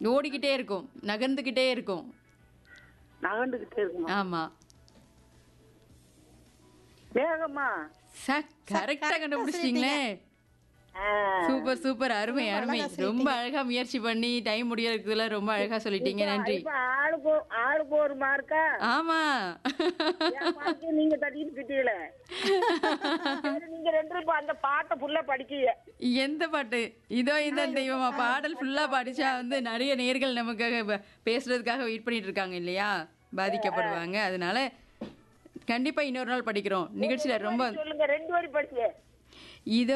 ஓடிக்கிட்டே இருக்கும் நகர்ந்துக்கிட்டே இருக்கும் நகண்டுகிட்டே இருக்குமா ஆமா மேகமா ச கரெக்டா கண்டுபிடிச்சிட்டீங்களே ஆ, சூப்பர் சூப்பர் அருமை அருமை ரொம்ப அழகா முயற்சி பண்ணி டைம் முடியறதுக்குள்ள ரொம்ப அழகா சொல்லிட்டீங்க நன்றி இப்ப ஆளுக்கு ஒரு- ஆளுக்கு ஒரு மார்க்கா ஆமா என் மார்க்கு நீங்க தட்டிட்டு கிட்டீங்களே சரி, நீங்க ரெண்டு பேரும் இப்ப அந்த பாட்டை ஃபுல்லா படிக்கீங்க எந்த பாட்டு இதோ இந்த தெய்வமா பாடல் ஃபுல்லா படிச்சா வந்து நிறைய நேர்கள் நமக்காக ப- பேசுறதுக்காக வெயிட் பண்ணிட்டு இருக்காங்க இல்லையா பாதிக்கப்படுவாங்க அதனால கண்டிப்பா இன்னொரு நாள் படிக்கிறோம் நிகழ்ச்சியில ரொம்ப சொல்லுங்க ரெண்டு வரி படிச்சு இதோ